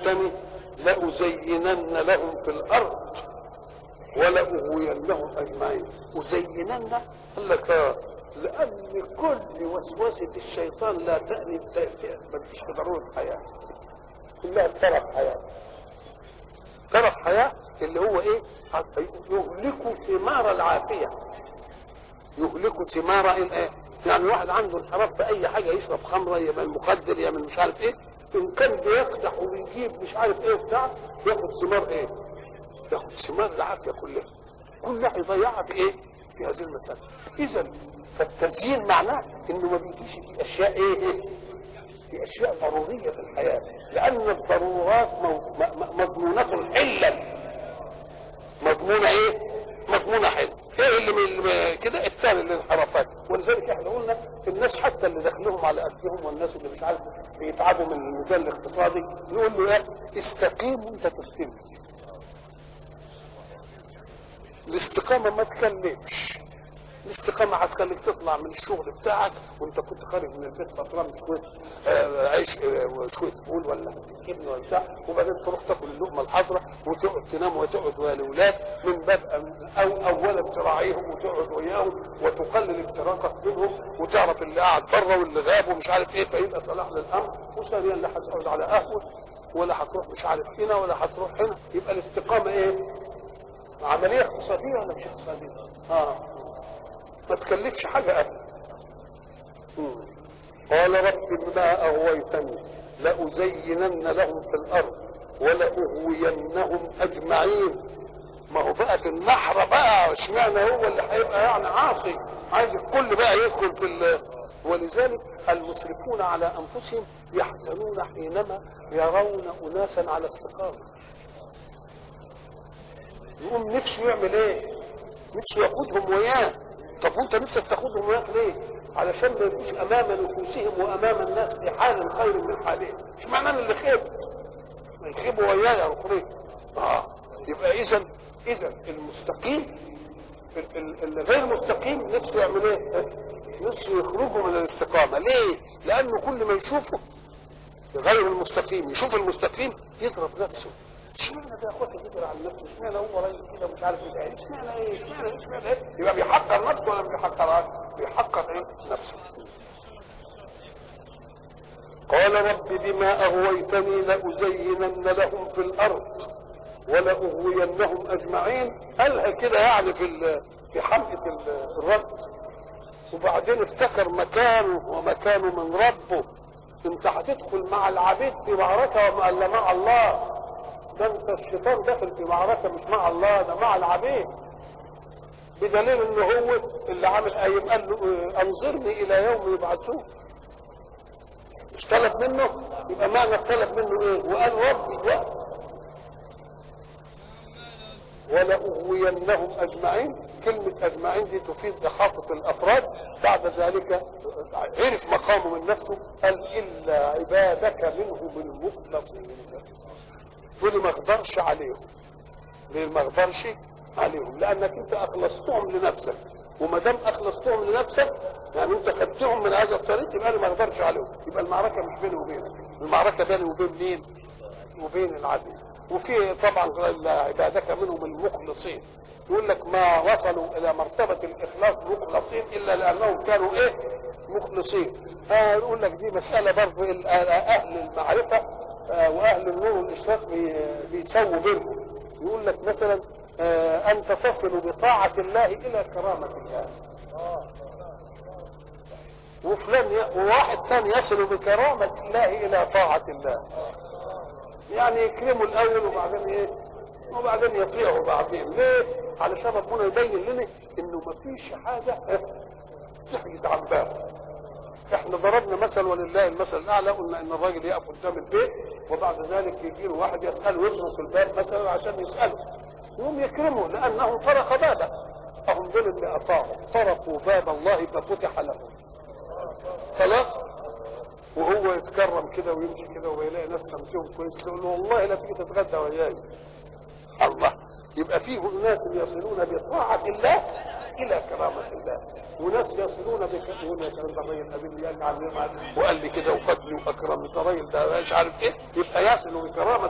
اغويتني لازينن لهم في الارض ولاغوينهم اجمعين ازينن قال لك آه، لان كل وسوسه الشيطان لا تأني ما فيش ضروره حياه كلها طرف حياه طرف حياه اللي هو ايه يهلك ثمار العافيه يهلك ثمار الايه يعني واحد عنده انحراف في اي حاجه يشرب خمره يعمل مخدر يعمل مش عارف ايه ان كان بيقدح وبيجيب مش عارف ايه وبتاع ياخد ثمار ايه ياخد ثمار العافيه كلها كلها يضيعها في ايه في هذه المساله اذا فالتزيين معناه انه ما بيجيش في اشياء ايه, إيه؟ في اشياء ضروريه في الحياه لان الضرورات مو- م- م- مضمونه حلا مضمونه ايه مضمونه حل ايه اللي من كده الثاني الانحرافات ولذلك احنا قلنا الناس حتى اللي دخلهم على قدهم والناس اللي مش عارف بيتعبوا من الميزان الاقتصادي نقول له ايه استقيم وانت تستقيم الاستقامه ما تكلمش الاستقامة هتخليك تطلع من الشغل بتاعك وانت كنت خارج من البيت فطران شوية آه، عيش آه، وشوية فول ولا جبن ولا بتاع وبعدين تروح تاكل اللقمة الحضرة وتقعد تنام وتقعد ويا الأولاد من باب أم- أو أولا تراعيهم وتقعد وياهم وتقلل افتراقك منهم وتعرف اللي قاعد بره واللي غاب ومش عارف ايه فيبقى صلاح للأمر وثانيا لا هتقعد على قهوة ولا هتروح مش عارف هنا ولا هتروح هنا يبقى الاستقامة ايه؟ عملية اقتصادية ولا مش اقتصادية؟ اه ما تكلفش حاجة أبدا مم. قال رب بما أغويتني لأزينن لهم في الأرض ولأغوينهم أجمعين ما هو بقى في النحر بقى اشمعنى هو اللي هيبقى يعني عاصي عايز الكل بقى يدخل في ال... ولذلك المسرفون على أنفسهم يحزنون حينما يرون أناسا على استقامة يقوم نفسه يعمل ايه نفسه ياخدهم وياه طب وانت نفسك تاخدهم وياك ليه علشان ما يبقوش امام نفوسهم وامام الناس في حال خير من حالهم مش معناه ان اللي خيبت ما يخيبوا وياه يا اخوي اه يبقى اذا اذا المستقيم ال- ال- اللي غير مستقيم نفسه يعمل ايه نفسه يخرجوا من الاستقامه ليه لانه كل ما يشوفه غير المستقيم يشوف المستقيم يضرب نفسه اشمعنى ده اخواتي كده عن نفسه اشمعنى هو راجل كده مش عارف ايه اشمعنى ايه اشمعنى ايه اشمعنى ايه يبقى بيحقر نفسه ولا ما بيحقرهاش بيحقر ايه نفسه قال رب بما اغويتني لازينن لهم في الارض ولاغوينهم اجمعين قالها كده يعني في ال- في حلقه ال- الرد وبعدين افتكر مكانه ومكانه من ربه انت هتدخل مع العبيد في معركه ولا مع الله ده انت الشيطان داخل في معركه مش مع الله ده مع العبيد بدليل ان هو اللي عامل قايم قال له اه، انظرني الى يوم يبعثون مش طلب منه يبقى معنى طلب منه ايه وقال ربي لا ولأغوينهم أجمعين كلمة أجمعين دي تفيد إحاطة الأفراد بعد ذلك عرف مقامه من نفسه قال إلا عبادك منهم المخلصين دول ما اقدرش عليهم ليه ما اقدرش عليهم لأنك أنت أخلصتهم لنفسك وما دام أخلصتهم لنفسك يعني أنت خدتهم من هذا الطريق يبقى أنا ما اقدرش عليهم يبقى المعركة مش بيني وبينك المعركة بيني وبين مين؟ وبين العبيد وفي طبعا إلا عبادك منهم المخلصين يقول لك ما وصلوا الى مرتبه الاخلاص مخلصين الا لانهم كانوا ايه مخلصين آه يقول لك دي مساله برضه ال- اهل المعرفه آه واهل النور والاشراق بي- بيسووا بينهم يقول لك مثلا آه انت تصل بطاعه الله الى كرامه الله وفلان ي... وواحد ثاني يصل بكرامه الله الى طاعه الله يعني يكرموا الاول وبعدين ايه وبعدين يطيعوا بعدين ليه علشان ربنا يبين لنا انه مفيش حاجه تحجز عن باب احنا ضربنا مثل ولله المثل الاعلى قلنا ان الراجل يقف قدام البيت وبعد ذلك يجي له واحد يساله يطرق الباب مثلا عشان يساله يقوم يكرمه لانه طرق بابه فهم دول اللي اطاعوا طرقوا باب الله ففتح لهم خلاص وهو يتكرم كده ويمشي كده ويلاقي ناس سمتهم كويس تقول له والله لا تيجي تتغدى وياي الله يبقى فيه ناس يصلون بطاعة الله إلى كرامة الله وناس يصلون بك يقول يا سلام ده الراجل قابلني قال لي علمني وقال لي كده وفادني واكرمني ده الراجل ده مش عارف ايه يبقى يصل بكرامة